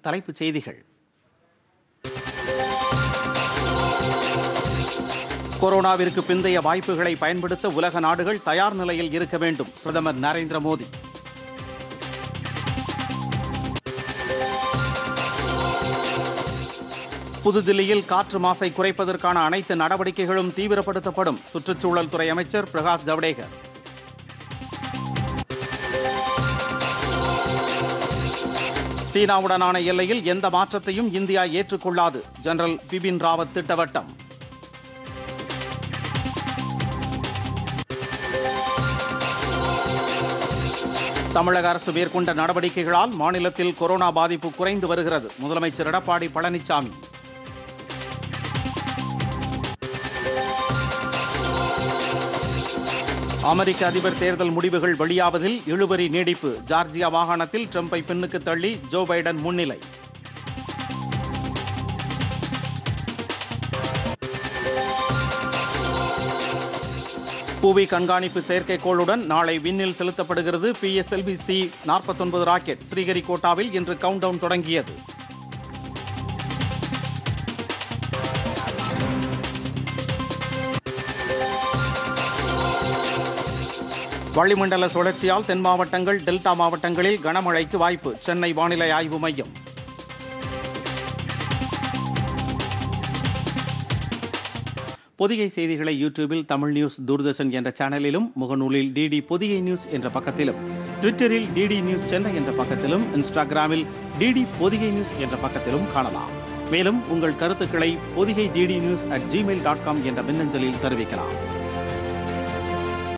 தலைப்புச் செய்திகள் கொரோனாவிற்கு பிந்தைய வாய்ப்புகளை பயன்படுத்த உலக நாடுகள் தயார் நிலையில் இருக்க வேண்டும் பிரதமர் நரேந்திர மோடி புதுதில்லியில் காற்று மாசை குறைப்பதற்கான அனைத்து நடவடிக்கைகளும் தீவிரப்படுத்தப்படும் சுற்றுச்சூழல் துறை அமைச்சர் பிரகாஷ் ஜவடேகர் சீனாவுடனான எல்லையில் எந்த மாற்றத்தையும் இந்தியா ஏற்றுக்கொள்ளாது ஜெனரல் பிபின் ராவத் திட்டவட்டம் தமிழக அரசு மேற்கொண்ட நடவடிக்கைகளால் மாநிலத்தில் கொரோனா பாதிப்பு குறைந்து வருகிறது முதலமைச்சர் எடப்பாடி பழனிசாமி அமெரிக்க அதிபர் தேர்தல் முடிவுகள் வெளியாவதில் இழுபறி நீடிப்பு ஜார்ஜியா மாகாணத்தில் ட்ரம்பை பின்னுக்கு தள்ளி ஜோ பைடன் முன்னிலை புவி கண்காணிப்பு செயற்கைக்கோளுடன் நாளை விண்ணில் செலுத்தப்படுகிறது பிஎஸ்எல்வி சி நாற்பத்தொன்பது ராக்கெட் ஸ்ரீஹரிகோட்டாவில் இன்று கவுண்ட் டவுன் தொடங்கியது வளிமண்டல சுழற்சியால் தென் மாவட்டங்கள் டெல்டா மாவட்டங்களில் கனமழைக்கு வாய்ப்பு சென்னை வானிலை ஆய்வு மையம் பொதிகை செய்திகளை யூடியூபில் தமிழ் நியூஸ் தூர்தர்ஷன் என்ற சேனலிலும் முகநூலில் டிடி பொதிகை நியூஸ் என்ற பக்கத்திலும் ட்விட்டரில் டிடி நியூஸ் சென்னை என்ற பக்கத்திலும் இன்ஸ்டாகிராமில் டிடி பொதிகை நியூஸ் என்ற பக்கத்திலும் காணலாம் மேலும் உங்கள் கருத்துக்களை Podhigai DD news at Gmail dot com என்ற மின்னஞ்சலில் தெரிவிக்கலாம்